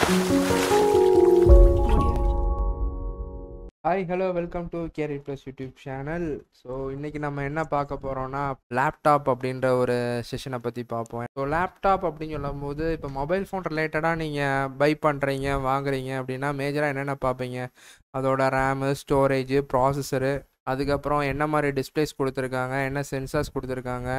hi hello welcome to carry plus YouTube channel so இன்றைக்கி நம்ம என்ன பார்க்க போகிறோம்னா லேப்டாப் அப்படின்ற ஒரு செஷனை பற்றி பார்ப்போம் ஸோ லேப்டாப் அப்படின்னு சொல்லும்போது இப்போ மொபைல் ஃபோன் ரிலேட்டடாக நீங்கள் பை பண்ணுறீங்க வாங்குறீங்க அப்படின்னா மேஜராக என்னென்ன பார்ப்பீங்க அதோட ரேமு ஸ்டோரேஜு ப்ராசஸரு அதுக்கப்புறம் என்ன மாதிரி டிஸ்பிளேஸ் கொடுத்துருக்காங்க என்ன சென்சார்ஸ் கொடுத்துருக்காங்க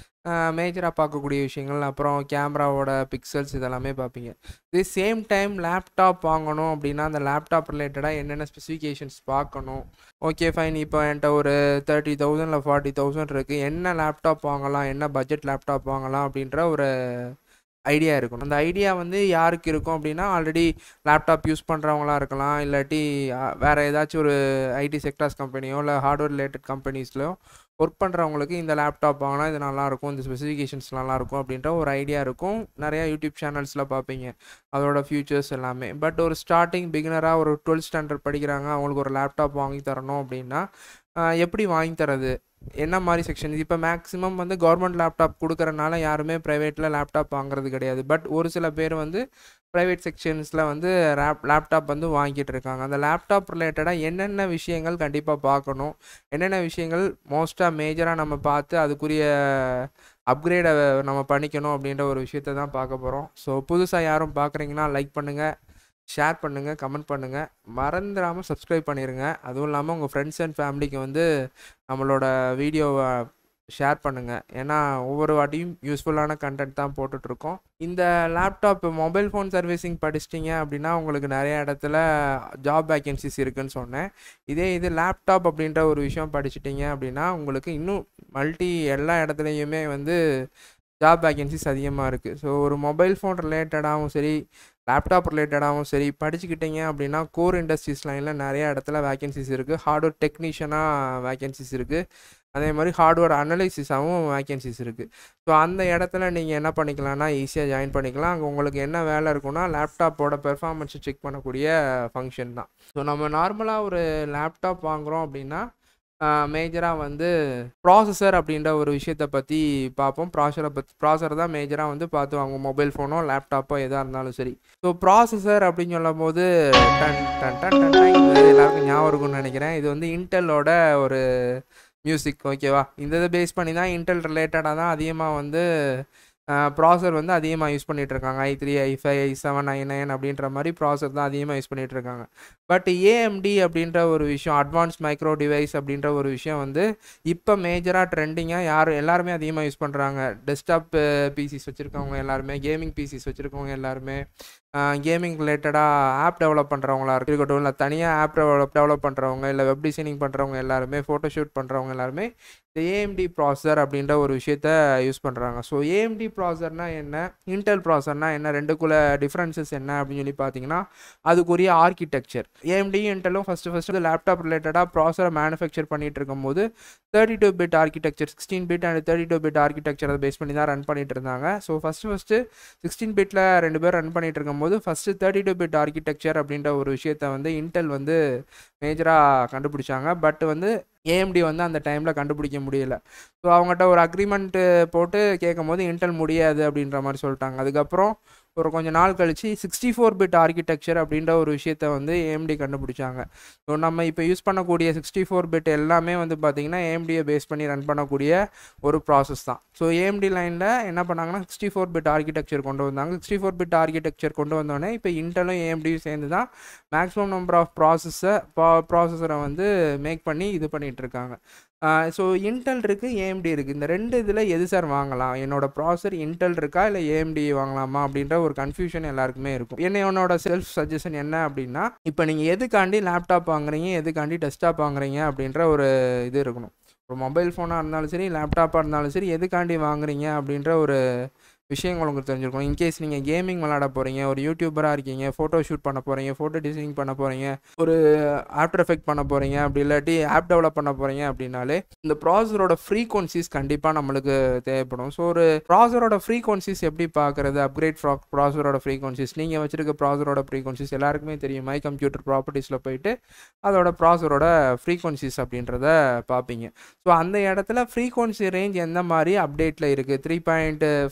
மேஜராக பார்க்கக்கூடிய விஷயங்கள் அப்புறம் கேமராவோட பிக்சல்ஸ் இதெல்லாமே பார்ப்பீங்க இதே சேம் டைம் லேப்டாப் வாங்கணும் அப்படின்னா அந்த லேப்டாப் ரிலேட்டடாக என்னென்ன ஸ்பெசிஃபிகேஷன்ஸ் பார்க்கணும் ஓகே ஃபைன் இப்போ என்கிட்ட ஒரு தேர்ட்டி தௌசண்ட் இல்லை ஃபார்ட்டி தௌசண்ட் இருக்குது என்ன லேப்டாப் வாங்கலாம் என்ன பட்ஜெட் லேப்டாப் வாங்கலாம் அப்படின்ற ஒரு ஐடியா இருக்கணும் அந்த ஐடியா வந்து யாருக்கு இருக்கும் அப்படின்னா ஆல்ரெடி லேப்டாப் யூஸ் பண்ணுறவங்களா இருக்கலாம் இல்லாட்டி அஹ், வேற ஏதாச்சும் ஒரு ஐடி செக்டார்ஸ் கம்பெனியோ இல்லை ஹார்ட்வேர் ரிலேட்டட் கம்பெனிஸ்லையோ ஒர்க் பண்ணுறவங்களுக்கு இந்த லேப்டாப் வாங்கினா இது நல்லாயிருக்கும் இந்த ஸ்பெசிஃபிகேஷன்ஸ் நல்லாயிருக்கும் அப்படின்ற ஒரு ஐடியா இருக்கும் நிறையா யூடியூப் சேனல்ஸில் பார்ப்பீங்க அதோட ஃபியூச்சர்ஸ் எல்லாமே பட் ஒரு ஸ்டார்டிங் பிகினராக ஒரு டுவெல்த் ஸ்டாண்டர்ட் படிக்கிறாங்க அவங்களுக்கு ஒரு லேப்டாப் வாங்கி தரணும் அப்படின்னா ஆஹ், எப்படி வாங்கி தரது என்ன மாதிரி செக்ஷன் இப்போ மேக்ஸிமம் வந்து கவர்மெண்ட் லேப்டாப் கொடுக்கறனால யாருமே ப்ரைவேட்டில் லேப்டாப் வாங்குறது கிடையாது பட் ஒரு சில பேர் வந்து ப்ரைவேட் செக்ஷன்ஸில் வந்து லேப் லேப்டாப் வந்து வாங்கிட்டு இருக்காங்க அந்த லேப்டாப் ரிலேட்டடாக என்னென்ன விஷயங்கள் கண்டிப்பாக பார்க்கணும் என்னென்ன விஷயங்கள் மோஸ்ட்டாக மேஜராக நம்ம பார்த்து அதுக்குரிய அப்கிரேடை நம்ம பண்ணிக்கணும் அப்படின்ற ஒரு விஷயத்தை தான் பார்க்க போகிறோம் ஸோ புதுசாக யாரும் பார்க்குறீங்கன்னா லைக் பண்ணுங்கள் ஷேர் பண்ணுங்கள் கமெண்ட் பண்ணுங்கள் மறந்துடாமல் சப்ஸ்கிரைப் பண்ணிடுங்க அதுவும் இல்லாமல் உங்கள் ஃப்ரெண்ட்ஸ் அண்ட் ஃபேமிலிக்கு வந்து நம்மளோட வீடியோவை ஷேர் பண்ணுங்கள் ஏன்னா ஒவ்வொரு வாட்டியும் யூஸ்ஃபுல்லான கண்டென்ட் தான் போட்டுட்ருக்கோம் இந்த லேப்டாப் மொபைல் ஃபோன் சர்வீசிங் படிச்சிட்டிங்க அப்படின்னா உங்களுக்கு நிறைய இடத்துல ஜாப் வேக்கன்சிஸ் இருக்குன்னு சொன்னேன் இதே இது லேப்டாப் அப்படின்ற ஒரு விஷயம் படிச்சிட்டிங்க அப்படின்னா உங்களுக்கு இன்னும் மல்டி எல்லா இடத்துலையுமே வந்து ஜாப் வேக்கன்சிஸ் அதிகமாக இருக்குது ஸோ ஒரு மொபைல் ஃபோன் ரிலேட்டடாகவும் சரி லேப்டாப் ரிலேட்டடாகவும் சரி படிச்சுக்கிட்டீங்க அப்படின்னா கோர் இண்டஸ்ட்ரீஸ் லைனில் நிறைய இடத்துல வேக்கன்சிஸ் இருக்குது ஹார்ட்வேர் டெக்னீஷியனாக வேக்கன்சிஸ் இருக்குது அதே மாதிரி ஹார்ட்வேர் அனலைசிஸாகவும் வேக்கன்சிஸ் இருக்குது ஸோ அந்த இடத்துல நீங்கள் என்ன பண்ணிக்கலாம்னா ஈஸியாக ஜாயின் பண்ணிக்கலாம் அங்கே உங்களுக்கு என்ன வேலை இருக்குன்னா லேப்டாப்போட பெர்ஃபார்மன்ஸை செக் பண்ணக்கூடிய ஃபங்க்ஷன் தான் ஸோ நம்ம நார்மலாக ஒரு லேப்டாப் வாங்குகிறோம் அப்படின்னா மேஜராக வந்து ப்ராசஸர் அப்படின்ற ஒரு விஷயத்தை பற்றி பார்ப்போம் ப்ராசரை பற்றி ப்ராசர் தான் மேஜராக வந்து பார்த்து வாங்குவோம் மொபைல் ஃபோனோ லேப்டாப்போ எதாக இருந்தாலும் சரி ஸோ ப்ராசஸர் அப்படின்னு சொல்லும் போது டன் டன் டன் டன் டன் இது எல்லாருக்கும் ஞாபகம் இருக்கும்னு நினைக்கிறேன் இது வந்து இன்டெலோட ஒரு மியூசிக் ஓகேவா இந்த இதை பேஸ் பண்ணி தான் இன்டெல் ரிலேட்டடாக தான் அதிகமாக வந்து ப்ராசர் வந்து அதிகமாக யூஸ் பண்ணிட்டு இருக்காங்க I three I five I seven I nine அப்படின்ற மாதிரி ப்ராசர் தான் அதிகமாக யூஸ் பண்ணிட்டு இருக்காங்க பட் ஏஎம்டி அப்படின்ற ஒரு விஷயம் அட்வான்ஸ் மைக்ரோ டிவைஸ் அப்படின்ற ஒரு விஷயம் வந்து இப்போ மேஜராக ட்ரெண்டிங்காக யார் எல்லாருமே அதிகமாக யூஸ் பண்ணுறாங்க டெஸ்க்டாப் பிசிஸ் வச்சுருக்கவங்க எல்லாருமே கேமிங் பிசிஸ் வச்சுருக்கவங்க எல்லாருமே கேமிங் ரிலேட்டடாக ஆப் டெவலப் பண்ணுறவங்களா இருக்கட்டும் இல்லை தனியாக ஆப் டெவலப் டெவலப் பண்ணுறவங்க இல்லை வெப் டிசைனிங் பண்ணுறவங்க எல்லாருமே ஃபோட்டோஷூட் பண்ணுறவங்க எல்லாருமே இந்த ஏஎம்டி ப்ராசர் அப்படின்ற ஒரு விஷயத்த யூஸ் பண்ணுறாங்க ஸோ ஏஎம்டி ப்ராசர்னா என்ன இன்டெல் ப்ராசர்னா என்ன ரெண்டுக்குள்ள டிஃப்ரென்சஸ் என்ன அப்படின்னு சொல்லி பார்த்தீங்கன்னா அதுக்குரிய ஆர்கிடெக்சர் ஏஎம்டியும் இன்டெலும் ஃபஸ்ட்டு ஃபஸ்ட்டு லேப்டாப் ரிலேட்டடாக ப்ராசரை மேனுஃபேக்சர் பண்ணிட்டு இருக்கும்போது thirty two bit architecture sixteen bit and thirty two bit ஆர்கிடெக்சரை பேஸ் பண்ணி தான் ரன் பண்ணிட்டு இருந்தாங்க ஸோ ஃபஸ்ட்டு ஃபஸ்ட்டு சிக்ஸ்டீன் பிட்டில் ரெண்டு பேர் ரன் பண்ணிட்டு இருக்கும்போது first thirty two bit architecture அப்படின்ற ஒரு விஷயத்த வந்து இன்டெல் வந்து மேஜராக கண்டுபிடிச்சாங்க பட் வந்து ஏஎம்டி வந்து அந்த டைமில் கண்டுபிடிக்க முடியல ஸோ அவங்ககிட்ட ஒரு அக்ரிமெண்ட்டு போட்டு கேட்கும் போது இன்டெல் முடியாது அப்படின்ற மாதிரி சொல்லிட்டாங்க அதுக்கப்புறம் ஒரு கொஞ்ச நாள் கழிச்சு சிக்ஸ்டி ஃபோர் பிட் ஆர்கிடெக்சர் அப்படின்ற ஒரு விஷயத்த வந்து ஏஎம்டி கண்டுபிடிச்சாங்க ஸோ நம்ம இப்போ யூஸ் பண்ணக்கூடிய சிக்ஸ்டி ஃபோர் பிட் எல்லாமே வந்து பார்த்திங்கன்னா ஏஎம்டியை பேஸ் பண்ணி ரன் பண்ணக்கூடிய ஒரு ப்ராசஸ் தான் ஸோ ஏஎம்டி லைனில் என்ன பண்ணாங்கன்னா சிக்ஸ்டி ஃபோர் பிட் ஆர்கிடெக்சர் கொண்டு வந்தாங்க சிக்ஸ்டி ஃபோர் பிட் ஆர்கிடெக்சர் கொண்டு வந்தோடனே இப்போ இன்டெலும் ஏஎம்டியும் சேர்ந்து தான் மேக்ஸிமம் நம்பர் ஆஃப் ப்ராசஸை ப்ராசஸரை வந்து மேக் பண்ணி இது பண்ணிகிட்டு இருக்காங்க ஸோ இன்டெல் இருக்குது ஏஎம்டி இருக்குது இந்த ரெண்டு இதில் எது சார் வாங்கலாம் என்னோட ப்ராசர் இன்டெல் இருக்கா இல்லை ஏஎம்டி வாங்கலாமா அப்படின்ற ஒரு கன்ஃபியூஷன் எல்லாருக்குமே இருக்கும் என்ன என்னோட செல்ஃப் சஜஷன் என்ன அப்படின்னா இப்போ நீங்கள் எதுக்காண்டி லேப்டாப் வாங்குறீங்க எதுக்காண்டி டெஸ்க்டாப் வாங்குறீங்க அப்படின்ற ஒரு இது இருக்கணும் ஒரு மொபைல் ஃபோனாக இருந்தாலும் சரி லேப்டாப்பாக இருந்தாலும் சரி எதுக்காண்டி வாங்குறீங்க அப்படின்ற ஒரு விஷயங்கள் உங்களுக்கு தெரிஞ்சிருக்கும் இன்கேஸ் நீங்கள் கேமிங் விளாட போகிறீங்க ஒரு யூடியூபராக இருக்கீங்க ஃபோட்டோ ஷூட் பண்ண போகிறீங்க ஃபோட்டோ டிசைனிங் பண்ண போகிறீங்க ஒரு ஆஃப்டர் எஃபெக்ட் பண்ண போகிறீங்க அப்படி இல்லாட்டி ஆப் டெவலப் பண்ண போகிறீங்க அப்படின்னாலே இந்த ப்ராசரோட ஃப்ரீக்வன்சிஸ் கண்டிப்பாக நம்மளுக்கு தேவைப்படும் ஸோ ஒரு ப்ராசரோட ஃப்ரீக்வன்சிஸ் எப்படி பார்க்குறது அப்கிரேட் ஃப்ரா ப்ராசரோட ஃப்ரீக்வன்சிஸ் நீங்கள் வச்சிருக்க ப்ராசரோட ஃப்ரீக்வன்சிஸ் எல்லாருக்குமே தெரியும் மை கம்ப்யூட்டர் ப்ராப்பர்ட்டிஸில் போயிட்டு அதோட ப்ராசரோட ஃப்ரீக்வன்சிஸ் அப்படின்றத பார்ப்பீங்க ஸோ அந்த இடத்துல ஃப்ரீக்வன்சி ரேஞ்ச் எந்த மாதிரி அப்டேட்டில் இருக்குது த்ரீ பாயிண்ட் ஃபைவ் ஜி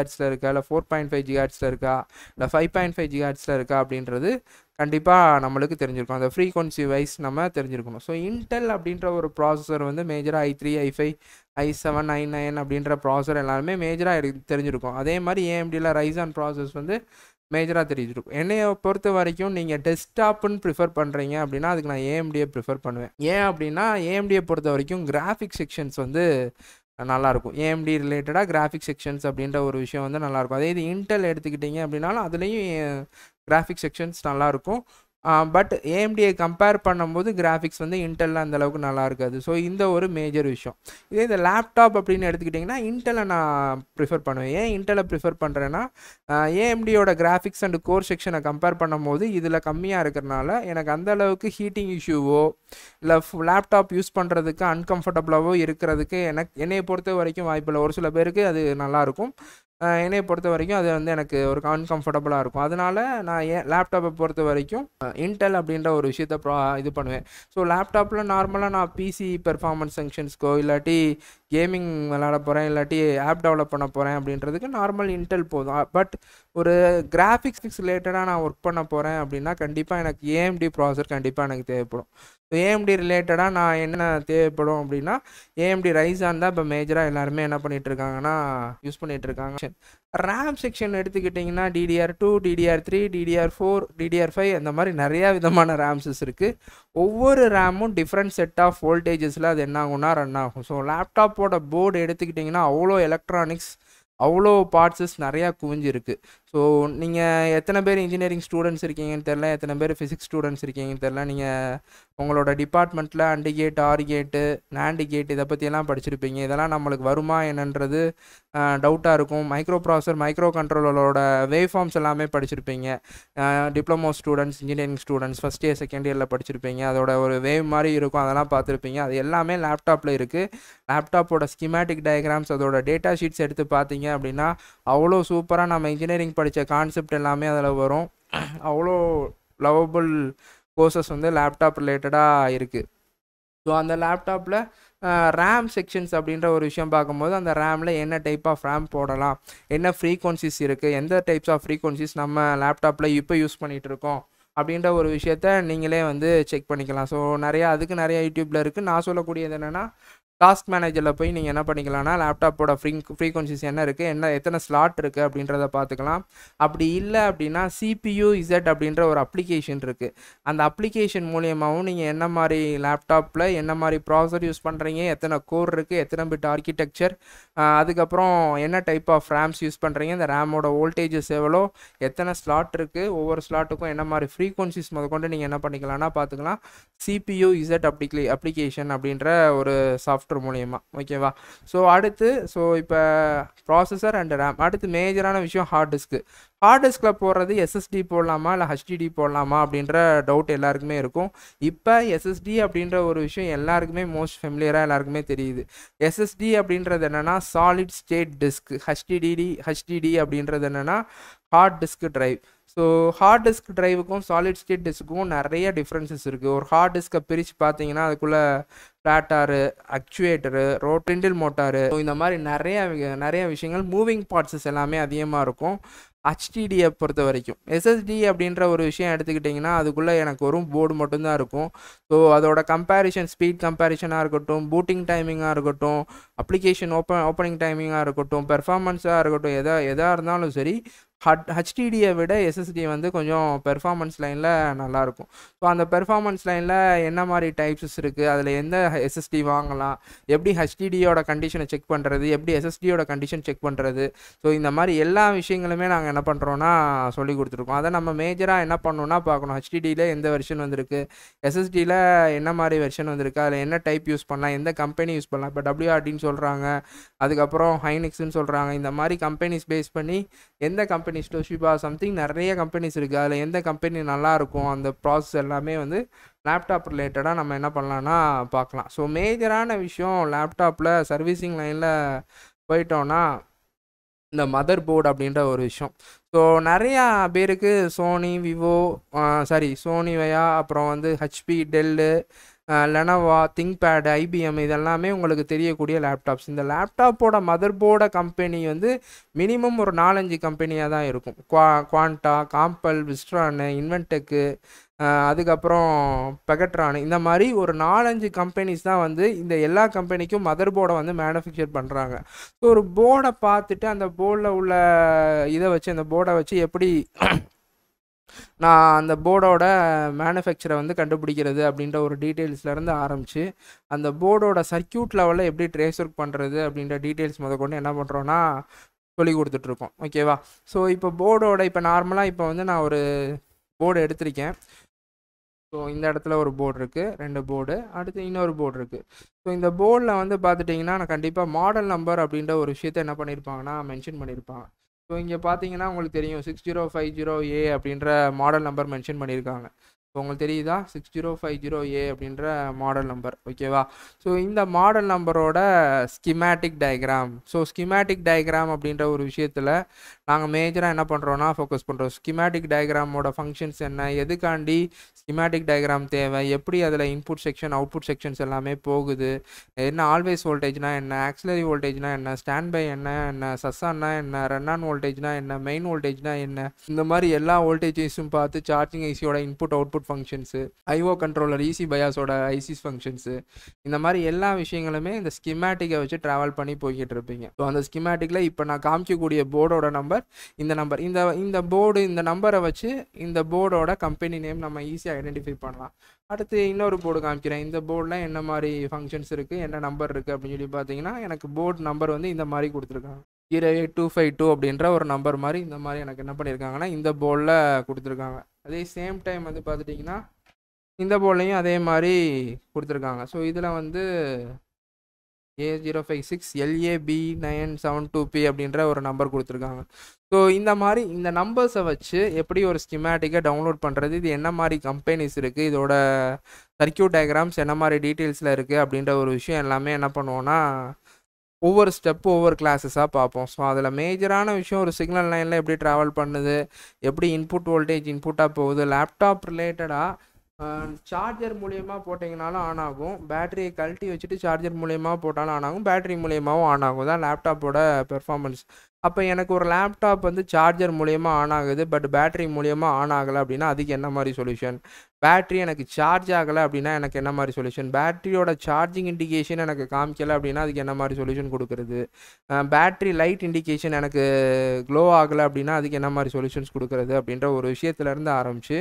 ஜிகாட்ஸில் இருக்கா இல்லை ஃபோர் பாயிண்ட் ஃபைவ் ஜிகாட்ஸில் இருக்கா இல்லை ஃபைவ் பாயிண்ட் ஃபைவ் ஜிகாட்ஸில் இருக்கா அப்படின்றது கண்டிப்பாக நம்மளுக்கு தெரிஞ்சிருக்கும் அந்த ஃப்ரீக்வன்சி வைஸ் நம்ம தெரிஞ்சிருக்கணும் ஸோ இன்டெல் அப்படின்ற ஒரு ப்ராசஸர் வந்து மேஜராக I three I five I seven I nine அப்படின்ற ப்ராசஸர் எல்லாருமே மேஜராக தெரிஞ்சிருக்கும் அதே மாதிரி ஏஎம்டியில் ரைசான் ப்ராசஸ் வந்து மேஜராக தெரிஞ்சிருக்கும் என்னைய பொறுத்த வரைக்கும் நீங்கள் டெஸ்க்டாப்னு ப்ரிஃபர் பண்ணுறீங்க அப்படின்னா அதுக்கு நான் ஏஎம்டியை ப்ரிஃபர் பண்ணுவேன் ஏன் அப்படின்னா ஏஎம்டியை பொறுத்த வரைக்கும் கிராஃபிக் செக்ஷன்ஸ் வந்து நல்லாயிருக்கும் ஏஎம்டி ரிலேட்டடாக கிராஃபிக் செக்ஷன்ஸ் அப்படின்ற ஒரு விஷயம் வந்து நல்லாயிருக்கும் அதே இது இன்டெல் எடுத்துக்கிட்டிங்க அப்படின்னாலும் அதுலேயும் கிராஃபிக் செக்ஷன்ஸ் நல்லாயிருக்கும் பட் ஏஎம்டியை கம்பேர் பண்ணும்போது கிராஃபிக்ஸ் வந்து இன்டெல்ல அந்த அளவுக்கு நல்லா இருக்காது ஸோ இந்த ஒரு மேஜர் விஷயம் இதே இந்த லேப்டாப் அப்படின்னு எடுத்துக்கிட்டிங்கன்னா இன்டெலை நான் ப்ரிஃபர் பண்ணுவேன் ஏன் இன்டெலை ப்ரிஃபர் பண்ணுறேன்னா ஏஎம்டியோட கிராஃபிக்ஸ் அண்ட் கோர் செக்ஷனை கம்பேர் பண்ணும்போது இதில் கம்மியாக இருக்கிறனால எனக்கு அந்த அளவுக்கு ஹீட்டிங் இஷ்யூவோ இல்லை லேப்டாப் யூஸ் பண்ணுறதுக்கு அன்கம்ஃபர்டபுளாகவோ இருக்கிறதுக்கு எனக்கு என்னையை பொறுத்த வரைக்கும் வாய்ப்பில்லை ஒரு சில பேருக்கு அது நல்லாயிருக்கும் என்னையை பொறுத்த வரைக்கும் அது வந்து எனக்கு ஒரு அன்கம்ஃபர்டபுளாக இருக்கும் அதனால நான் ஏன் லேப்டாப்பை பொறுத்த வரைக்கும் இன்டெல் அப்படின்ற ஒரு விஷயத்த ப்ரா இது பண்ணுவேன் ஸோ லேப்டாப்பில் நார்மலாக நான் பிசி பெர்ஃபார்மன்ஸ் ஃபங்க்ஷன்ஸ்க்கோ இல்லாட்டி கேமிங் விளாட போகிறேன் இல்லாட்டி ஆப் டெவலப் பண்ண போகிறேன் அப்படின்றதுக்கு நார்மல் இன்டெல் போதும் பட் ஒரு கிராஃபிக்ஸ் ரிலேட்டடாக நான் ஒர்க் பண்ண போகிறேன் அப்படின்னா கண்டிப்பாக எனக்கு ஏஎம்டி ப்ராசர் கண்டிப்பாக எனக்கு தேவைப்படும் ஏஎம்டி ரிலேட்டடாக நான் என்ன தேவைப்படும் அப்படின்னா ஏஎம்டி ரைஸான் தான் இப்போ மேஜராக எல்லாருமே என்ன பண்ணிகிட்டு இருக்காங்கன்னா யூஸ் பண்ணிகிட்டு இருக்காங்க ரேம் செக்ஷன் எடுத்துக்கிட்டிங்கன்னா DDR two DDR three DDR four DDR five அந்த மாதிரி நிறையா விதமான ரேம்ஸஸ் இருக்குது ஒவ்வொரு ரேமும் டிஃப்ரெண்ட் செட் ஆஃப் வோல்டேஜஸில் அது என்ன ஆகும்னா ரன் ஆகும் ஸோ லேப்டாப்போட போர்டு எடுத்துக்கிட்டிங்கன்னா அவ்வளோ எலக்ட்ரானிக்ஸ் அவ்வளோ பார்ட்ஸஸ் நிறையா குவிஞ்சிருக்கு ஸோ நீங்கள் எத்தனை பேர் இன்ஜினியரிங் ஸ்டூடெண்ட்ஸ் இருக்கீங்கன்னு தெரில எத்தனை பேர் ஃபிசிக்ஸ் ஸ்டூடெண்ட்ஸ் இருக்கீங்கன்னு தெரில நீங்கள் உங்களோட டிபார்ட்மெண்ட்டில் அண்டு கேட் ஆர் கேட்டு நாண்டு கேட் இதை பற்றியெல்லாம் படிச்சிருப்பீங்க இதெல்லாம் நம்மளுக்கு வருமா என்னன்றது டவுட்டாக இருக்கும் மைக்ரோ ப்ராசர் மைக்ரோ கண்ட்ரோலரோட வேவ் ஃபார்ம்ஸ் எல்லாமே படிச்சிருப்பீங்க diploma students engineering students first year second இயரில் படிச்சிருப்பீங்க அதோட ஒரு வேவ் மாதிரி இருக்கும் அதெல்லாம் பார்த்துருப்பீங்க அது எல்லாமே லேப்டாப்பில் இருக்குது லேப்டாப்போட ஸ்கிமேட்டிக் டயக்ராம்ஸ் அதோட டேட்டா ஷீட்ஸ் எடுத்து பார்த்தீங்க அப்படின்னா அவ்வளோ சூப்பராக நம்ம இன்ஜினியரிங் படித்த கான்செப்ட் எல்லாமே அதில் வரும் அவ்வளோ லவபிள் கோர்சஸ் வந்து லேப்டாப் ரிலேட்டடாக இருக்குது ஸோ அந்த லேப்டாப்பில் ரேம் செக்ஷன்ஸ் அப்படின்ற ஒரு விஷயம் பார்க்கும்போது அந்த ரேமில் என்ன டைப் ஆஃப் ரேம் போடலாம் என்ன ஃப்ரீக்வன்சிஸ் இருக்குது எந்த டைப்ஸ் ஆஃப் ஃப்ரீக்வன்சிஸ் நம்ம லேப்டாப்பில் இப்போ யூஸ் பண்ணிகிட்டு இருக்கோம் அப்படின்ற ஒரு விஷயத்த நீங்களே வந்து செக் பண்ணிக்கலாம் ஸோ நிறையா அதுக்கு நிறைய யூடியூப்பில் இருக்குது நான் சொல்லக்கூடியது என்னென்னா டாஸ்க் மேனேஜரில் போய் நீங்கள் என்ன பண்ணிக்கலாம்னா லேப்டாப்போட ஃப்ரீ ஃப்ரீக்வன்சிஸ் என்ன இருக்குது என்ன எத்தனை ஸ்லாட் இருக்குது அப்படின்றத பார்த்துக்கலாம் அப்படி இல்லை அப்படின்னா சிபியூ இசட் அப்படின்ற ஒரு அப்ளிகேஷன் இருக்குது அந்த அப்ளிகேஷன் மூலியமாகவும் நீங்கள் என்ன மாதிரி லேப்டாப்பில் என்ன மாதிரி ப்ராசர் யூஸ் பண்ணுறீங்க எத்தனை கோர் இருக்குது எத்தனை பிட் ஆர்கிடெக்சர் அதுக்கப்புறம் என்ன டைப் ஆஃப் ரேம்ஸ் யூஸ் பண்ணுறீங்க இந்த ரேமோட வோல்டேஜஸ் எவ்வளோ எத்தனை ஸ்லாட் இருக்குது ஒவ்வொரு ஸ்லாட்டுக்கும் என்ன மாதிரி ஃப்ரீக்வன்சிஸ் முதற்கொண்டு நீங்கள் என்ன பண்ணிக்கலாம்னா பார்த்துக்கலாம் சிபியூ இசட் அப்ளிகே அப்ளிகேஷன் அப்படின்ற ஒரு சாஃப்ட்வேர் மூலயமா ஓகேவா ஸோ அடுத்து ஸோ இப்போ ப்ராசஸர் அண்ட் ரேம் அடுத்து மேஜரான விஷயம் ஹார்ட் டிஸ்க்கு ஹார்ட் டிஸ்கில் போடுறது எஸ்எஸ்டி போடலாமா இல்லை ஹச்டிடி போடலாமா அப்படின்ற டவுட் எல்லாருக்குமே இருக்கும் இப்போ எஸ்எஸ்டி அப்படின்ற ஒரு விஷயம் எல்லாருக்குமே மோஸ்ட் ஃபெமிலியராக எல்லாருக்குமே தெரியுது எஸ்எஸ்டி அப்படின்றது என்னென்னா சாலிட் ஸ்டேட் டிஸ்க் ஹச்டிடிடி ஹச்டிடி அப்படின்றது என்னென்னா hard disk drive so hard disk டிரைவுக்கும் சாலிட் ஸ்டேட் டிஸ்க்குக்கும் நிறைய டிஃப்ரென்சஸ் இருக்குது ஒரு ஹார்ட் டிஸ்க்கை பிரித்து பார்த்தீங்கன்னா அதுக்குள்ளே ஃப்ளாட்டாரு அக்சுவேட்டரு ரோட்டிண்டில் மோட்டாரு ஸோ இந்த மாதிரி நிறைய நிறைய விஷயங்கள் மூவிங் பார்ட்ஸஸ் எல்லாமே அதிகமாக இருக்கும் ஹச்டிடியை பொறுத்த வரைக்கும் எஸ்எஸ்டி அப்படின்ற ஒரு விஷயம் எடுத்துக்கிட்டிங்கன்னா அதுக்குள்ளே எனக்கு வரும் போர்டு மட்டும்தான் இருக்கும் ஸோ அதோட கம்பேரிஷன் ஸ்பீட் கம்பேரிஷனாக இருக்கட்டும் பூட்டிங் டைமிங்காக இருக்கட்டும் அப்ளிகேஷன் ஓப்பன் ஓப்பனிங் டைமிங்காக இருக்கட்டும் பெர்ஃபார்மன்ஸாக இருக்கட்டும் எதா எதாக இருந்தாலும் சரி ஹட் ஹச்டிடியை விட எஸ்எஸ்டி வந்து கொஞ்சம் பெர்ஃபார்மன்ஸ் லைனில் நல்லாயிருக்கும் ஸோ அந்த பெர்ஃபார்மன்ஸ் லைனில் என்ன மாதிரி டைப்ஸஸ் இருக்குது அதில் எந்த எஸ்எஸ்டி வாங்கலாம் எப்படி ஹச்டிடியோட கண்டிஷனை செக் பண்ணுறது எப்படி எஸ்எஸ்டியோட கண்டிஷன் செக் பண்ணுறது ஸோ இந்த மாதிரி எல்லா விஷயங்களுமே நாங்கள் என்ன பண்ணுறோன்னா சொல்லி கொடுத்துருக்கோம் அதை நம்ம மேஜராக என்ன பண்ணணும்னா பார்க்கணும் ஹச்டிடியில் எந்த வெர்ஷன் வந்திருக்கு எஸ்எஸ்டியில் என்ன மாதிரி வெர்ஷன் வந்திருக்கு அதில் என்ன டைப் யூஸ் பண்ணலாம் எந்த கம்பெனி யூஸ் பண்ணலாம் இப்போ டபிள்யூஆர்டின்னு சொல்கிறாங்க அதுக்கப்புறம் ஹைனிக்ஸ்னு சொல்கிறாங்க இந்த மாதிரி கம்பெனிஸ் பேஸ் பண்ணி எந்த கம்பெனி கம்பெனிஸ் டோஷிபா சம்திங் நிறைய கம்பெனிஸ் இருக்குது அதில் எந்த கம்பெனி நல்லாயிருக்கும் அந்த ப்ராசஸ் எல்லாமே வந்து லேப்டாப் ரிலேட்டடாக நம்ம என்ன பண்ணலான்னா பார்க்கலாம் ஸோ மேஜரான விஷயம் லேப்டாப்பில் சர்வீசிங் லைனில் போயிட்டோன்னா இந்த மதர் போர்டு அப்படின்ற ஒரு விஷயம் ஸோ நிறையா பேருக்கு Sony Vivo sorry Sony Vaio அப்புறம் வந்து HP Dell Lenovo ThinkPad IBM இதெல்லாமே உங்களுக்கு தெரியக்கூடிய லேப்டாப்ஸ் இந்த லேப்டாப்போட மதர் போர்டை கம்பெனி வந்து மினிமம் ஒரு நாலஞ்சு கம்பெனியாக தான் இருக்கும் குவா குவான்டா காம்பல் விஸ்ட்ரானு இன்வென்டெக்கு அதுக்கப்புறம் பெகட்ரான் இந்த மாதிரி ஒரு நாலஞ்சு கம்பெனிஸ் தான் வந்து இந்த எல்லா கம்பெனிக்கும் மதர் போர்டை வந்து மேனுஃபேக்சர் பண்ணுறாங்க ஸோ ஒரு போர்டை பார்த்துட்டு அந்த போர்டில் உள்ள இதை வச்சு அந்த போர்டை வச்சு எப்படி நான் அந்த போர்டோட மேனுஃபேக்சரை வந்து கண்டுபிடிக்கிறது அப்படின்ற ஒரு டீட்டெயில்ஸ்லேருந்து ஆரம்பித்து அந்த போர்டோட சர்க்கியூட் லெவலில் எப்படி ட்ரேஸ் ஒர்க் பண்ணுறது அப்படின்ற டீட்டெயில்ஸ் முத கொண்டு என்ன பண்ணுறோன்னா சொல்லி கொடுத்துட்ருக்கோம் ஓகேவா ஸோ இப்போ போர்டோட இப்போ நார்மலாக இப்போ வந்து நான் ஒரு போர்டு எடுத்திருக்கேன் ஸோ இந்த இடத்துல ஒரு போர்டு இருக்குது ரெண்டு போர்டு அடுத்து இன்னொரு போர்டு இருக்குது ஸோ இந்த போர்டில் வந்து பார்த்துட்டிங்கன்னா நான் கண்டிப்பாக மாடல் நம்பர் அப்படின்ற ஒரு விஷயத்த என்ன பண்ணியிருப்பாங்கன்னா மென்ஷன் பண்ணியிருப்பாங்க ஸோ இங்கே பார்த்தீங்கன்னா உங்களுக்கு தெரியும் six zero five zero A அப்படின்ற மாடல் நம்பர் மென்ஷன் பண்ணியிருக்காங்க ஸோ உங்களுக்கு தெரியுதா six zero five zero A அப்படின்ற மாடல் நம்பர் ஓகேவா ஸோ இந்த மாடல் நம்பரோட schematic diagram so schematic diagram அப்படின்ற ஒரு விஷயத்தில் நாங்கள் மேஜராக என்ன பண்ணுறோன்னா ஃபோக்கஸ் பண்ணுறோம் ஸ்கிமேட்டிக் டயக்ராமோட ஃபங்க்ஷன்ஸ் என்ன எதுக்காண்டி ஸ்கிமேட்டிக் டயக்ராம் தேவை எப்படி அதில் இன்புட் செக்ஷன் அவுட்புட் செக்ஷன்ஸ் எல்லாமே போகுது என்ன ஆல்வேஸ் வோல்டேஜ்னா என்ன ஆக்சிலரி வோல்டேஜ்னா என்ன ஸ்டாண்ட் பை என்ன என்ன சஸ்ஸான்னா என்ன ரன் ஆன் வோல்டேஜ்னா என்ன மெயின் வோல்டேஜ்னா என்ன இந்த மாதிரி எல்லா வோல்டேஜஸும் பார்த்து சார்ஜிங் ஐசியோட input output functions IO controller EC பயாஸோட ஐசிஸ் ஃபங்க்ஷன்ஸு இந்த மாதிரி எல்லா விஷயங்களுமே இந்த ஸ்கிமேட்டிக்கை வச்சு ட்ராவல் பண்ணி போய்கிட்டு இருப்பீங்க ஸோ அந்த ஸ்கிமேட்டிக்கில் இப்போ நான் காமிக்கக்கூடிய போர்டோட நம்பர் இந்த நம்பர் இந்த இந்த போர்டு இந்த நம்பரை வச்சு இந்த போர்டோட கம்பெனி நேம் நம்ம ஈஸியாக ஐடென்டிஃபை பண்ணலாம் அடுத்து இன்னொரு போர்டு காமிக்கிறேன் இந்த போர்டில் என்ன மாதிரி ஃபங்க்ஷன்ஸ் இருக்குது என்ன நம்பர் இருக்குது அப்படின்னு சொல்லி பார்த்தீங்கன்னா எனக்கு போர்டு நம்பர் வந்து இந்த மாதிரி கொடுத்துருக்காங்க zero eight two five two அப்படின்ற ஒரு நம்பர் மாதிரி இந்த மாதிரி எனக்கு என்ன பண்ணியிருக்காங்கன்னா இந்த போர்டில் கொடுத்துருக்காங்க அதே சேம் டைம் வந்து பார்த்துட்டிங்கன்னா இந்த போர்ட்லேயும் அதே மாதிரி கொடுத்துருக்காங்க ஸோ இதில் வந்து A zero five six LAP nine seven two B அப்படின்ற ஒரு நம்பர் கொடுத்துருக்காங்க ஸோ இந்த மாதிரி இந்த நம்பர்ஸை வச்சு எப்படி ஒரு ஸ்கிமேட்டிக்கை டவுன்லோட் பண்ணுறது இது என்ன மாதிரி கம்பெனிஸ் இருக்குது இதோட சர்க்கியூட் டயக்ராம்ஸ் என்ன மாதிரி டீட்டெயில்ஸில் இருக்குது அப்படின்ற ஒரு விஷயம் எல்லாமே என்ன பண்ணுவோன்னா ஒவ்வொரு ஸ்டெப்பு ஒவ்வொரு கிளாஸஸாக பார்ப்போம் ஸோ அதில் மேஜரான விஷயம் ஒரு சிக்னல் லைனில் எப்படி ட்ராவல் பண்ணுது எப்படி இன்புட் வோல்டேஜ் இன்புட்டாக போகுது லேப்டாப் ரிலேட்டடாக சார்ஜர் மூலியமாக போட்டிங்கனாலும் ஆன் ஆகும் பேட்டரியை கழட்டி வச்சுட்டு சார்ஜர் மூலியமாக போட்டாலும் ஆன் ஆகும் பேட்டரி மூலியமாகவும் ஆன் ஆகும் தான் லேப்டாப்போட பெர்ஃபார்மன்ஸ் அப்போ எனக்கு ஒரு லேப்டாப் வந்து சார்ஜர் மூலியமாக ஆன் ஆகுது பட் பேட்டரி மூலியமாக ஆன் ஆகலை அப்படின்னா அதுக்கு என்ன மாதிரி சொல்யூஷன் பேட்டரி எனக்கு சார்ஜ் ஆகலை அப்படின்னா எனக்கு என்ன மாதிரி சொல்யூஷன் பேட்டரியோட சார்ஜிங் இண்டிகேஷன் எனக்கு காமிக்கலை அப்படின்னா அதுக்கு என்ன மாதிரி சொல்யூஷன் கொடுக்குறது பேட்டரி லைட் இண்டிகேஷன் எனக்கு க்ளோ ஆகலை அப்படின்னா அதுக்கு என்ன மாதிரி சொல்யூஷன்ஸ் கொடுக்குறது அப்படின்ற ஒரு விஷயத்துலேருந்து ஆரம்பித்து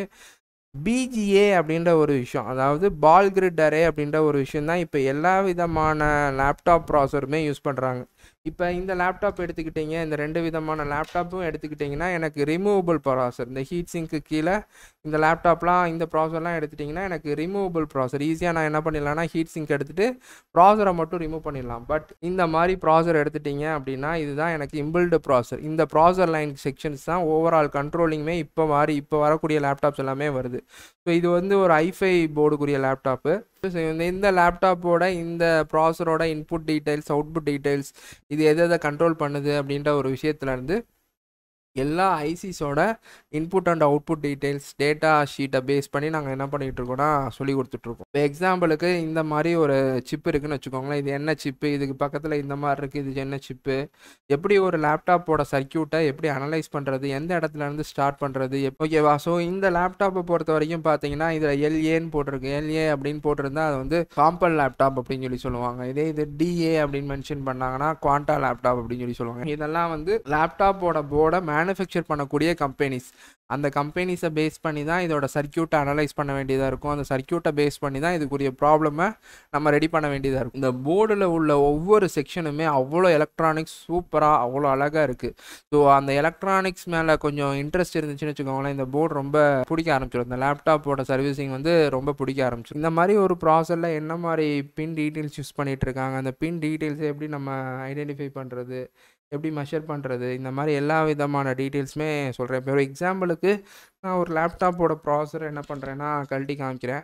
பிஜிஏ அப்படின்ற ஒரு விஷயம் அதாவது பால் கிரிட் அரே அப்படின்ற ஒரு விஷயம் தான் இப்போ எல்லா விதமான லேப்டாப் ப்ராசருமே யூஸ் பண்ணுறாங்க இப்போ இந்த லேப்டாப் எடுத்துக்கிட்டிங்க இந்த ரெண்டு விதமான லேப்டாப்பும் எடுத்துக்கிட்டிங்கன்னா எனக்கு ரிமூவபிள் ப்ராசர் இந்த ஹீட் சிங்க்கு கீழே இந்த லேப்டாப்லாம் இந்த ப்ராசர்லாம் எடுத்துட்டிங்கன்னா எனக்கு ரிமூவபிள் ப்ராசர் ஈஸியாக நான் என்ன பண்ணிடலாம்னா ஹீட் சிங்க் எடுத்துகிட்டு ப்ராசரை மட்டும் ரிமூவ் பண்ணிடலாம் பட் இந்த மாதிரி ப்ராசர் எடுத்துட்டிங்க அப்படின்னா இதுதான் எனக்கு இம்பிள்டு ப்ராசர் இந்த ப்ராசர் லைன் செக்ஷன்ஸ் தான் ஓவரால் கண்ட்ரோலிங்குமே இப்போ மாதிரி இப்போ வரக்கூடிய லேப்டாப்ஸ் எல்லாமே வருது ஸோ இது வந்து ஒரு ஐஃபை போர்டுக்குரிய லேப்டாப்பு ஸோ இந்த இந்த லேப்டாப்போட இந்த ப்ராசரோட இன்புட் டீட்டெயில்ஸ் அவுட்புட் டீட்டெயில்ஸ் இது எதை எதை கண்ட்ரோல் பண்ணுது அப்படின்ற ஒரு விஷயத்துலேருந்து எல்லா ஐசிஸோட input and output details data ஷீட்டை பேஸ் பண்ணி நாங்கள் என்ன பண்ணிகிட்டு இருக்கோம்னா சொல்லி கொடுத்துட்ருக்கோம் இப்போ எக்ஸாம்பிளுக்கு இந்த மாதிரி ஒரு சிப் இருக்குன்னு வச்சுக்கோங்களேன் இது என்ன சிப்பு இதுக்கு பக்கத்தில் இந்த மாதிரி இருக்குது இது என்ன சிப்பு எப்படி ஒரு லேப்டாப்போட சர்க்கியூட்டை எப்படி அனலைஸ் பண்ணுறது எந்த இடத்துல இருந்து ஸ்டார்ட் பண்ணுறது ஓகேவா ஸோ இந்த லேப்டாப்பை பொறுத்த வரைக்கும் பார்த்தீங்கன்னா இதில் எல்ஏன்னு போட்டிருக்கு எல்ஏ அப்படின்னு போட்டிருந்தா அது வந்து காம்பல் லேப்டாப் அப்படின்னு சொல்லி சொல்லுவாங்க இதே இது டிஏ அப்படின்னு மென்ஷன் பண்ணாங்கன்னா குவாண்டா லேப்டாப் அப்படின்னு சொல்லி சொல்லுவாங்க இதெல்லாம் வந்து லேப்டாப்போட போர்டை மேனுஃபேக்சர் பண்ணக்கூடிய கம்பெனிஸ் அந்த கம்பெனிஸை பேஸ் பண்ணி தான் இதோட சர்க்கியூட்டை அனலைஸ் பண்ண வேண்டியதாக இருக்கும் அந்த சர்க்கியூட்டை பேஸ் பண்ணி தான் இதுக்குரிய ப்ராப்ளமை நம்ம ரெடி பண்ண வேண்டியதாக இருக்கும் இந்த போர்டில் உள்ள ஒவ்வொரு செக்ஷனுமே அவ்வளோ எலக்ட்ரானிக்ஸ் சூப்பராக அவ்வளோ அழகாக இருக்குது ஸோ அந்த எலக்ட்ரானிக்ஸ் மேலே கொஞ்சம் இன்ட்ரெஸ்ட் இருந்துச்சுன்னு வச்சுக்கோங்களேன் இந்த போர்டு ரொம்ப பிடிக்க ஆரம்பிச்சிடும் இந்த லேப்டாப்போட சர்வீசிங் வந்து ரொம்ப பிடிக்க ஆரம்பிச்சிடும் இந்த மாதிரி ஒரு ப்ராசரில் என்ன மாதிரி பின் டீட்டெயில்ஸ் யூஸ் பண்ணிகிட்டு இருக்காங்க அந்த பின் டீட்டெயில்ஸை எப்படி நம்ம ஐடென்டிஃபை பண்ணுறது எப்படி மெஷர் பண்ணுறது இந்த மாதிரி எல்லா விதமான டீட்டெயில்ஸுமே சொல்கிறேன் இப்போ ஒரு எக்ஸாம்பிளுக்கு நான் ஒரு லேப்டாப்போட ப்ராசர் என்ன பண்ணுறேன்னா கழட்டி காமிக்கிறேன்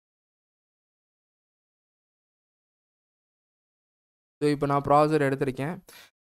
ஸோ இப்போ நான் ப்ராசர் எடுத்திருக்கேன்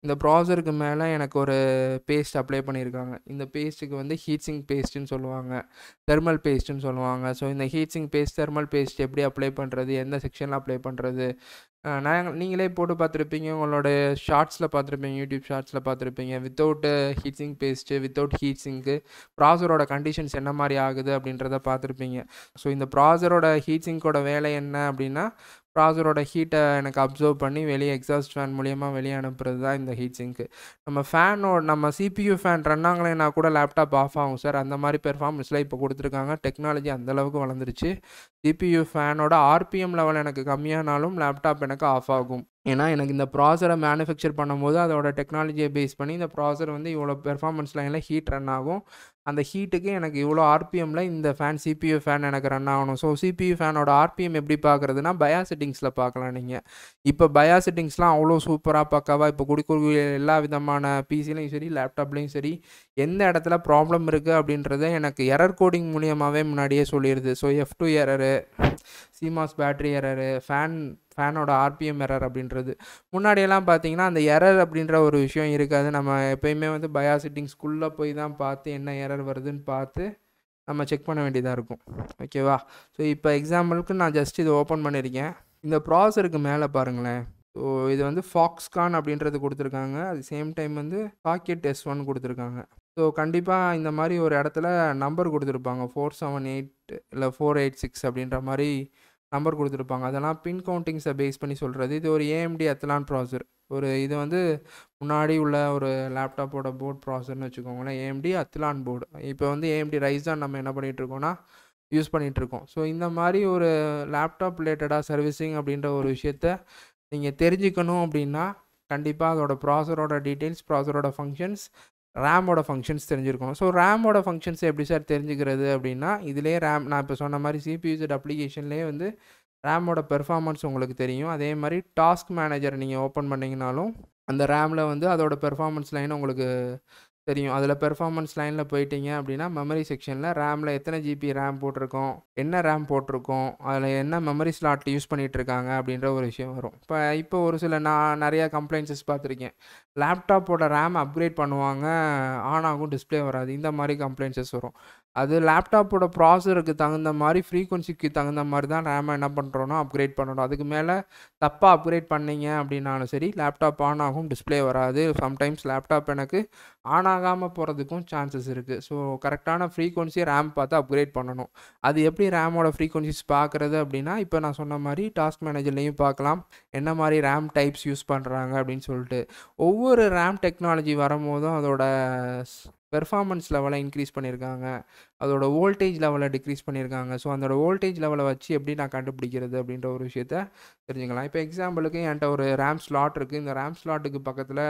இந்த ப்ராசருக்கு மேலே எனக்கு ஒரு பேஸ்ட் அப்ளை பண்ணியிருக்காங்க இந்த பேஸ்ட்டுக்கு வந்து ஹீட்ஸிங் பேஸ்ட்டுன்னு சொல்லுவாங்க தெர்மல் பேஸ்ட்டுன்னு சொல்லுவாங்க ஸோ இந்த ஹீட்ஸிங் பேஸ்ட் தெர்மல் பேஸ்ட் எப்படி அப்ளை பண்ணுறது எந்த செக்ஷனில் அப்ளை பண்ணுறது நாங்கள் நீங்களே போட்டு பார்த்துருப்பீங்க உங்களோட ஷார்ட்ஸில் பார்த்துருப்பீங்க யூடியூப் ஷார்ட்ஸில் பார்த்துருப்பீங்க வித்தவுட் ஹீட்ஸிங் பேஸ்ட்டு வித்தவுட் ஹீட்ஸிங்க்கு ப்ராசரோட கண்டிஷன்ஸ் என்ன மாதிரி ஆகுது அப்படின்றத பார்த்துருப்பீங்க ஸோ இந்த ப்ராசரோட ஹீட்ஸிங்கோட வேலை என்ன அப்படின்னா ப்ராசரோட ஹீட்டை எனக்கு அப்சர்வ் பண்ணி வெளியே எக்ஸாஸ்ட் ஃபேன் மூலியமாக வெளியே அனுப்புறது தான் இந்த ஹீட் சிங்க்கு நம்ம ஃபேனோட நம்ம சிபியூ ஃபேன் ரன் ஆகலைன்னா கூட லேப்டாப் ஆஃப் ஆகும் சார் அந்த மாதிரி பெர்ஃபார்மன்ஸில் இப்போ கொடுத்துருக்காங்க டெக்னாலஜி அந்தளவுக்கு வளர்ந்துருச்சு சிபியூ ஃபேனோட ஆர்பிஎம் லெவல் எனக்கு கம்மியானாலும் லேப்டாப் எனக்கு ஆஃப் ஆகும் ஏன்னா எனக்கு இந்த ப்ராசரை மேனுஃபேக்சர் பண்ணும்போது அதோட டெக்னாலஜியை பேஸ் பண்ணி இந்த ப்ராசர் வந்து இவ்வளோ பெர்ஃபார்மன்ஸ் லைனில் ஹீட் ரன் ஆகும் அந்த ஹீட்டுக்கு எனக்கு இவ்வளோ ஆர்பிஎம்மில் இந்த ஃபேன் சிபியூ ஃபேன் எனக்கு ரன் ஆகணும் ஸோ சிபியூ ஃபேனோட ஆர்பிஎம் எப்படி பார்க்குறதுனா பயா செட்டிங்ஸில் பார்க்கலாம் நீங்கள் இப்போ பயா செட்டிங்ஸ்லாம் அவ்வளோ சூப்பராக பக்காவாக இப்போ கொடுக்கக்கூடிய எல்லா விதமான பிசிலையும் சரி லேப்டாப்லேயும் சரி எந்த இடத்துல ப்ராப்ளம் இருக்குது அப்படின்றத எனக்கு எரர் கோடிங் மூலியமாகவே முன்னாடியே சொல்லிடுது so F two error CMOS battery error fan ஃபேனோட ஆர்பிஎம் எரர் அப்படின்றது முன்னாடியெல்லாம் பார்த்தீங்கன்னா அந்த எரர் அப்படின்ற ஒரு விஷயம் இருக்காது நம்ம எப்பயுமே வந்து பயா செட்டிங்ஸ்குள்ளே போய் தான் பார்த்து என்ன எரர் வருதுன்னு பார்த்து நம்ம செக் பண்ண வேண்டியதாக இருக்கும் ஓகேவா ஸோ இப்போ எக்ஸாம்பிளுக்கு நான் ஜஸ்ட் இது ஓப்பன் பண்ணியிருக்கேன் இந்த ப்ராசருக்கு மேலே பாருங்களேன் ஸோ இது வந்து ஃபாக்ஸ்கான் அப்படின்றது கொடுத்துருக்காங்க அது சேம் டைம் வந்து பாக்கெட் எஸ் ஒன் கொடுத்துருக்காங்க ஸோ கண்டிப்பாக இந்த மாதிரி ஒரு இடத்துல நம்பர் கொடுத்துருப்பாங்க ஃபோர் செவன் எயிட் இல்லை ஃபோர் எயிட் சிக்ஸ் அப்படின்ற மாதிரி நம்பர் கொடுத்துருப்பாங்க அதெல்லாம் பின் கவுண்டிங்ஸை பேஸ் பண்ணி சொல்கிறது இது ஒரு ஏஎம்டி அத்தலான் ப்ராசர் ஒரு இது வந்து முன்னாடி உள்ள ஒரு லேப்டாப்போட போர்ட் ப்ராசர்னு வச்சுக்கோங்களேன் ஏஎம்டி அத்லான் போர்டு இப்போ வந்து ஏஎம்டி ரைஸ் தான் நம்ம என்ன பண்ணிகிட்ருக்கோன்னா யூஸ் பண்ணிகிட்ருக்கோம் ஸோ இந்த மாதிரி ஒரு லேப்டாப் ரிலேட்டடாக சர்வீசிங் அப்படின்ற ஒரு விஷயத்த நீங்கள் தெரிஞ்சுக்கணும் அப்படின்னா கண்டிப்பாக அதோட ப்ராசரோட டீட்டெயில்ஸ் ப்ராசரோட ஃபங்க்ஷன்ஸ் ரேமோட ஃபங்க்ஷன்ஸ் தெரிஞ்சிருக்கணும் ஸோ ரேமோட ஃபங்க்ஷன்ஸ் எப்படி சார் தெரிஞ்சுக்கிறது அப்படின்னா இதிலே ரேம் நான் இப்போ சொன்ன மாதிரி சிபியூசட் அப்ளிகேஷன்லேயே வந்து ரேமோட பெர்ஃபார்மன்ஸ் உங்களுக்கு தெரியும் அதே மாதிரி டாஸ்க் மேனேஜர் நீங்கள் ஓப்பன் பண்ணிங்கனாலும் அந்த ரேமில் வந்து அதோட பெர்ஃபார்மன்ஸ் லைன் உங்களுக்கு தெரியும் அதில் பெர்ஃபார்மன்ஸ் லைனில் போயிட்டீங்க அப்படின்னா மெமரி செக்ஷனில் ரேமில் எத்தனை ஜிபி ரேம் போட்டிருக்கோம் என்ன ரேம் போட்டிருக்கோம் அதில் என்ன மெமரி ஸ்லாட் யூஸ் பண்ணிகிட்ருக்காங்க அப்படின்ற ஒரு விஷயம் வரும் இப்போ இப்போ ஒரு சில நான் நிறையா கம்ப்ளைண்ட்ஸஸ் பார்த்துருக்கேன் லேப்டாப்போட ரேம் அப்கிரேட் பண்ணுவாங்க ஆன் ஆகும் டிஸ்பிளே வராது இந்த மாதிரி கம்ப்ளைண்ட்ஸஸ் வரும் அது லேப்டாப்போட ப்ராசருக்கு தகுந்த மாதிரி ஃப்ரீக்வன்சிக்கு தகுந்த மாதிரி தான் ரேமை என்ன பண்ணுறோன்னா அப்கிரேட் பண்ணணும் அதுக்கு மேலே தப்பாக அப்கிரேட் பண்ணீங்க அப்படின்னாலும் சரி லேப்டாப் ஆன் ஆகும் டிஸ்பிளே வராது சம்டைம்ஸ் லேப்டாப் எனக்கு ஆன் ஆகாமல் போகிறதுக்கும் சான்சஸ் இருக்குது ஸோ கரெக்டான ஃப்ரீக்வன்சி ரேம் பார்த்து அப்கிரேட் பண்ணணும் அது எப்படி ரேமோட ஃப்ரீக்வன்சிஸ் பார்க்குறது அப்படின்னா இப்போ நான் சொன்ன மாதிரி டாஸ்க் மேனேஜர்லேயும் பார்க்கலாம் என்ன மாதிரி ரேம் டைப்ஸ் யூஸ் பண்ணுறாங்க அப்படின்னு சொல்லிட்டு ஒவ்வொரு ரேம் டெக்னாலஜி வரும்போதும் அதோட பெர்ஃபார்மன்ஸ் லெவலை இன்க்ரீஸ் பண்ணியிருக்காங்க அதோட வோல்டேஜ் லெவலை டிக்ரீஸ் பண்ணியிருக்காங்க ஸோ அதோட வோல்டேஜ் லெவலை வச்சு எப்படி நான் கண்டுபிடிக்கிறது அப்படின்ற ஒரு விஷயத்த தெரிஞ்சுக்கலாம் இப்போ எக்ஸாம்பிளுக்கு என்கிட்ட ஒரு ரேம் ஸ்லாட் இருக்குது இந்த ரேம் ஸ்லாட்டுக்கு பக்கத்தில்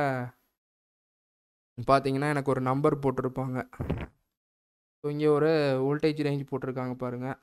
பார்த்தீங்கன்னா எனக்கு ஒரு நம்பர் போட்டிருப்பாங்க ஸோ இங்கே ஒரு வோல்டேஜ் ரேஞ்ச் போட்டிருக்காங்க பாருங்கள்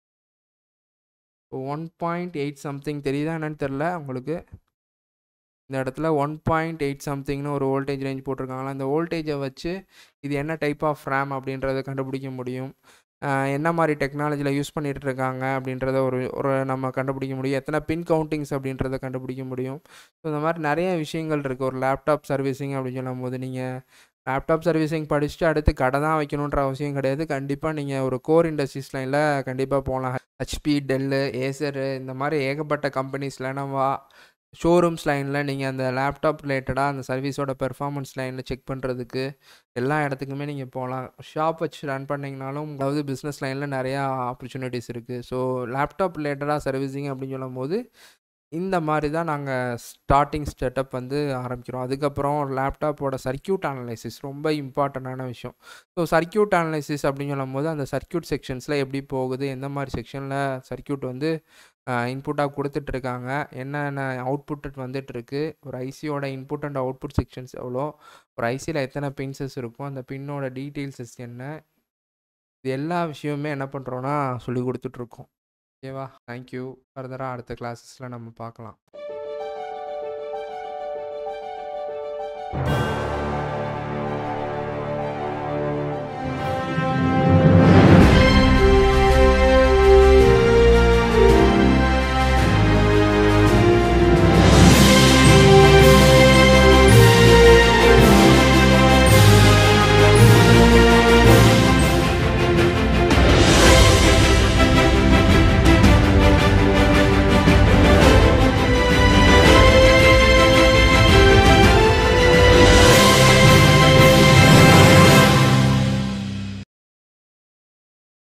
ஒன் பாயிண்ட் எயிட் சம்திங் தெரியுதா என்னன்னு தெரில உங்களுக்கு இந்த இடத்துல ஒன் பாயிண்ட் எயிட் சம்திங்னு ஒரு வோல்டேஜ் ரேஞ்ச் போட்டிருக்காங்களா இந்த வோல்டேஜை வச்சு இது என்ன டைப் ஆஃப் ரேம் அப்படின்றத கண்டுபிடிக்க முடியும் என்ன மாதிரி டெக்னாலஜியில் யூஸ் பண்ணிகிட்டு இருக்காங்க அப்படின்றத ஒரு ஒரு நம்ம கண்டுபிடிக்க முடியும் எத்தனை பின் கவுண்டிங்ஸ் அப்படின்றத கண்டுபிடிக்க முடியும் ஸோ இந்த மாதிரி நிறைய விஷயங்கள் இருக்குது ஒரு லேப்டாப் சர்வீசிங் அப்படின்னு சொல்லும் போது நீங்கள் லேப்டாப் சர்வீசிங் படிச்சுட்டு அடுத்து கடை தான் வைக்கணுன்ற அவசியம் கிடையாது கண்டிப்பாக நீங்கள் ஒரு கோர் இண்டஸ்ட்ரீஸ் லைனில் கண்டிப்பாக போகலாம் ஹெச்பி டெல்லு ஏசரு இந்த மாதிரி ஏகப்பட்ட கம்பெனிஸ் லெனவா ஷோரூம்ஸ் லைனில் நீங்கள் அந்த லேப்டாப் ரிலேட்டடாக அந்த சர்வீஸோட பெர்ஃபார்மன்ஸ் லைனில் செக் பண்ணுறதுக்கு எல்லா இடத்துக்குமே நீங்கள் போகலாம் ஷாப் வச்சு ரன் பண்ணிங்கனாலும் அதாவது பிஸ்னஸ் லைனில் நிறையா ஆப்பர்ச்சுனிட்டிஸ் இருக்குது ஸோ லேப்டாப் ரிலேட்டடாக சர்வீசிங் அப்படின்னு சொல்லும் போது இந்த மாதிரி தான் நாங்கள் ஸ்டார்டிங் ஸ்டெட்டப் வந்து ஆரம்பிக்கிறோம் அதுக்கப்புறம் லேப்டாப்போட சர்க்கியூட் அனலைசிஸ் ரொம்ப இம்பார்ட்டண்ட்டான விஷயம் ஸோ சர்க்கியூட் அனலைசிஸ் அப்படின்னு சொல்லும் போது அந்த சர்க்கியூட் செக்ஷன்ஸில் எப்படி போகுது எந்த மாதிரி செக்ஷனில் சர்க்கியூட் வந்து இன்புட்டாக கொடுத்துட்ருக்காங்க என்னென்ன அவுட்புட் வந்துட்டுருக்கு ஒரு ஐசியோட இன்புட் அண்ட் அவுட்புட் செக்ஷன்ஸ் எவ்வளோ ஒரு ஐசியில் எத்தனை பின்சஸ் இருக்கும் அந்த பின்னோட டீட்டெயில்ஸஸ் என்ன இது எல்லா விஷயமுமே என்ன பண்ணுறோன்னா சொல்லி கொடுத்துட்ருக்கோம் ஓகேவா தேங்க்யூ ஃபர்தராக அடுத்த கிளாஸஸில் நம்ம பார்க்கலாம்